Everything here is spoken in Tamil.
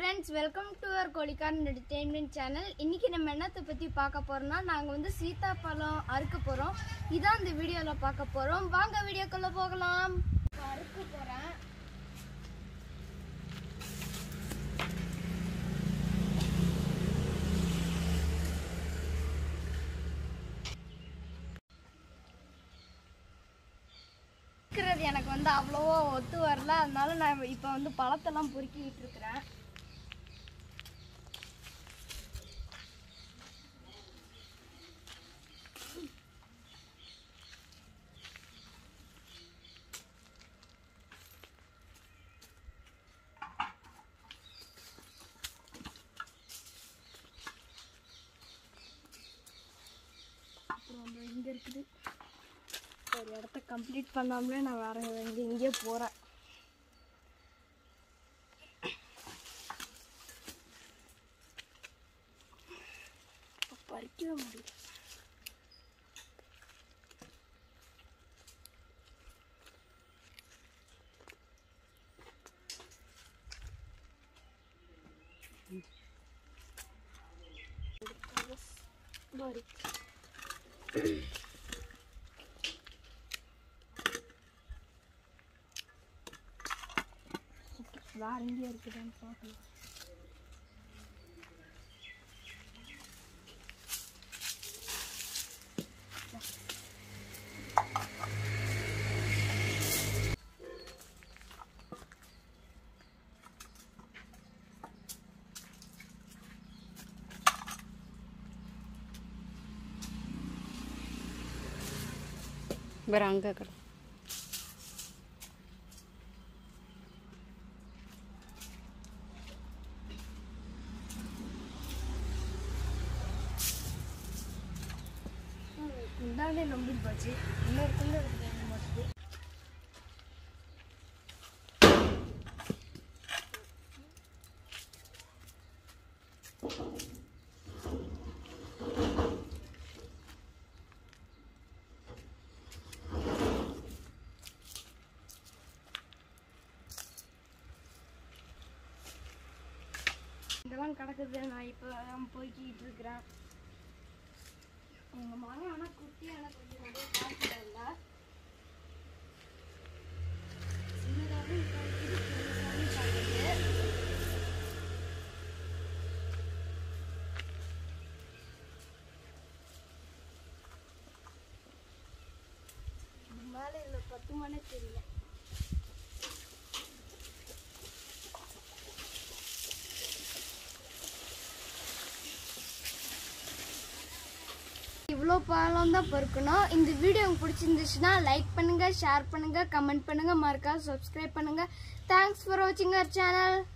ஃப்ரெண்ட்ஸ் வெல்கம் டு அவர் கோழிக்கான் என்டர்டெயின்மெண்ட் சேனல் இன்னைக்கு நம்ம என்னத்தை பற்றி பார்க்க போறோம்னா நாங்கள் வந்து சீத்தாப்பழம் அறுக்க போகிறோம் இதான் இந்த வீடியோவில் பார்க்க போகிறோம் வாங்க வீடியோக்குள்ளே போகலாம் இப்போ அறுக்க போகிறேன் இருக்கிறது எனக்கு வந்து அவ்வளோவா ஒத்து வரல அதனால நான் இப்போ வந்து பழத்தெல்லாம் பொறுக்கிட்டு இருக்கிறேன் அப்புறம் வந்து இங்கே இருக்குது ஒரு இடத்த கம்ப்ளீட் பண்ணாமலே நான் வேற எங்கே இங்கே போகிறேன் பறிக்கவே முடியல பறிக்க வேற எங்கேயா இருக்குதான்னு பார்க்கலாம் ಬರ ಹಂಗ ಕಡೆ இந்தாண்டே நம்பிட்டு போச்சு இன்னொரு துண்டு இருக்குது மட்டும் இதெல்லாம் கிடக்குது நான் இப்போ போய்க்கிட்டு இருக்கிறேன் எங்கள் மரம் ஆனால் குட்டி ஆனால் கொஞ்சம் நிறைய காய்ச்சல் இல்லை சின்னதாகவும் காய்க்குது பெருசாகவும் காய்க்குது இது மேலே இதில் பத்து மணி தெரியல இவ்வளோ பழம் தான் பொறுக்கணும் இந்த வீடியோ உங்களுக்கு பிடிச்சிருந்துச்சுன்னா லைக் பண்ணுங்க ஷேர் பண்ணுங்க கமெண்ட் பண்ணுங்க மறக்காம சப்ஸ்கிரைப் பண்ணுங்க தேங்க்ஸ் ஃபார் வாட்சிங் அவர் சேனல்